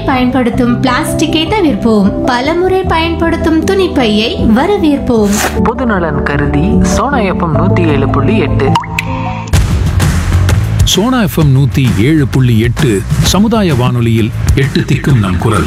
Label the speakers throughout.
Speaker 1: பயன்படுத்தும் பிளாஸ்டிக்கை தவிர்ப்போம் பலமுறை பயன்படுத்தும் துணிப்பையை வரவேற்போம்
Speaker 2: பொதுநலன் கருதி சோனா எஃப்எம் நூற்றி ஏழு புள்ளி எட்டு
Speaker 3: சோனா எஃப்எம் நூத்தி ஏழு புள்ளி எட்டு சமுதாய வானொலியில் எட்டு திக்கும் நம் குரல்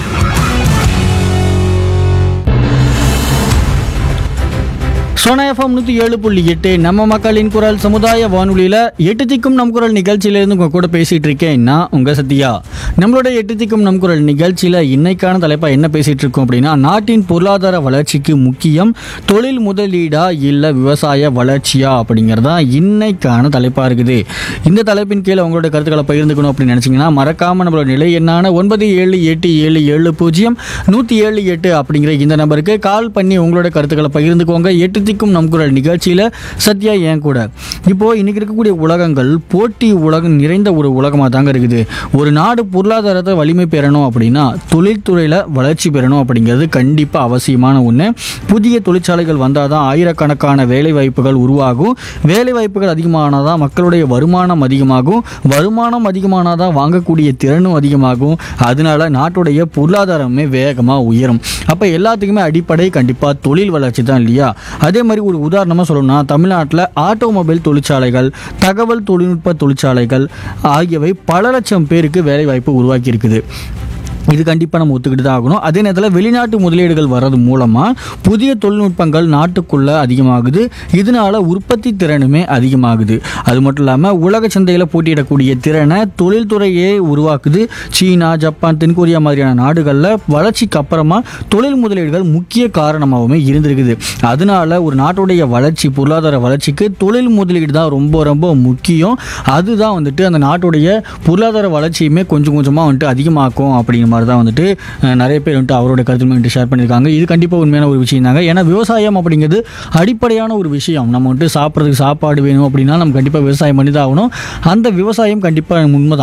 Speaker 4: சோனா எஃப்எம் நூற்றி ஏழு புள்ளி எட்டு நம்ம மக்களின் குரல் சமுதாய வானொலியில் எட்டு திக்கும் நம் குரல் நிகழ்ச்சியிலேருந்து உங்கள் கூட பேசிகிட்டு இருக்கேன் நான் உங்கள் சத்யா நம்மளோட எட்டு திக்கும் நம் குரல் நிகழ்ச்சியில் இன்னைக்கான தலைப்பாக என்ன பேசிகிட்டு இருக்கோம் அப்படின்னா நாட்டின் பொருளாதார வளர்ச்சிக்கு முக்கியம் தொழில் முதலீடா இல்லை விவசாய வளர்ச்சியா அப்படிங்கிறது தான் இன்னைக்கான தலைப்பாக இருக்குது இந்த தலைப்பின் கீழே உங்களோட கருத்துக்களை பகிர்ந்துக்கணும் அப்படின்னு நினச்சிங்கன்னா மறக்காமல் நம்மளோட நிலை எண்ணான ஒன்பது ஏழு எட்டு ஏழு ஏழு பூஜ்ஜியம் நூற்றி ஏழு எட்டு அப்படிங்கிற இந்த நம்பருக்கு கால் பண்ணி உங்களோட கருத்துக்களை பகிர்ந்துக்கோங்க எட்டு திக்கும் நம் குரல் நிகழ்ச்சியில் சத்யா ஏன் கூட இப்போ இன்னைக்கு இருக்கக்கூடிய உலகங்கள் போட்டி உலகம் நிறைந்த ஒரு உலகமாக தாங்க இருக்குது ஒரு நாடு பொருளாதாரத்தை வலிமை பெறணும் அப்படின்னா தொழில்துறையில் வளர்ச்சி பெறணும் அப்படிங்கிறது கண்டிப்பாக அவசியமான ஒன்று புதிய தொழிற்சாலைகள் வந்தால் தான் ஆயிரக்கணக்கான வேலை வாய்ப்புகள் உருவாகும் வேலை வாய்ப்புகள் அதிகமானால் தான் மக்களுடைய வருமானம் அதிகமாகும் வருமானம் அதிகமானால் தான் வாங்கக்கூடிய திறனும் அதிகமாகும் அதனால நாட்டுடைய பொருளாதாரமே வேகமாக உயரும் அப்போ எல்லாத்துக்குமே அடிப்படை கண்டிப்பாக தொழில் வளர்ச்சி தான் இல்லையா அதே மாதிரி ஒரு உதாரணமாக சொல்லணும்னா தமிழ்நாட்டில் ஆட்டோமொபைல் தொழிற்சாலைகள் தகவல் தொழில்நுட்ப தொழிற்சாலைகள் ஆகியவை பல லட்சம் பேருக்கு வேலைவாய்ப்பு உருவாக்கி இருக்குது இது கண்டிப்பாக நம்ம ஒத்துக்கிட்டு தான் ஆகணும் அதே நேரத்தில் வெளிநாட்டு முதலீடுகள் வர்றது மூலமாக புதிய தொழில்நுட்பங்கள் நாட்டுக்குள்ளே அதிகமாகுது இதனால உற்பத்தி திறனுமே அதிகமாகுது அது மட்டும் இல்லாமல் உலக சந்தையில் போட்டியிடக்கூடிய திறனை தொழில்துறையே உருவாக்குது சீனா ஜப்பான் தென்கொரியா மாதிரியான நாடுகளில் வளர்ச்சிக்கு அப்புறமா தொழில் முதலீடுகள் முக்கிய காரணமாகவுமே இருந்திருக்குது அதனால ஒரு நாட்டுடைய வளர்ச்சி பொருளாதார வளர்ச்சிக்கு தொழில் முதலீடு தான் ரொம்ப ரொம்ப முக்கியம் அதுதான் வந்துட்டு அந்த நாட்டுடைய பொருளாதார வளர்ச்சியுமே கொஞ்சம் கொஞ்சமாக வந்துட்டு அதிகமாக்கும் அப்படிங்கிற மாதிரி தான் வந்துட்டு அஹ், நிறைய பேர் வந்துட்டு அவரோட கருத்துமே வந்துட்டு ஷேர் பண்ணியிருக்காங்க இது கண்டிப்பாக உண்மையான ஒரு விஷயம் தாங்க ஏன்னா விவசாயம் அப்படிங்கிறது அடிப்படையான ஒரு விஷயம் நம்ம வந்துட்டு சாப்பிட்றதுக்கு சாப்பாடு வேணும் அப்படின்னா நம்ம கண்டிப்பாக விவசாயம் பண்ணி தான் ஆகணும் அந்த விவசாயம் கண்டிப்பாக உண்மைதான்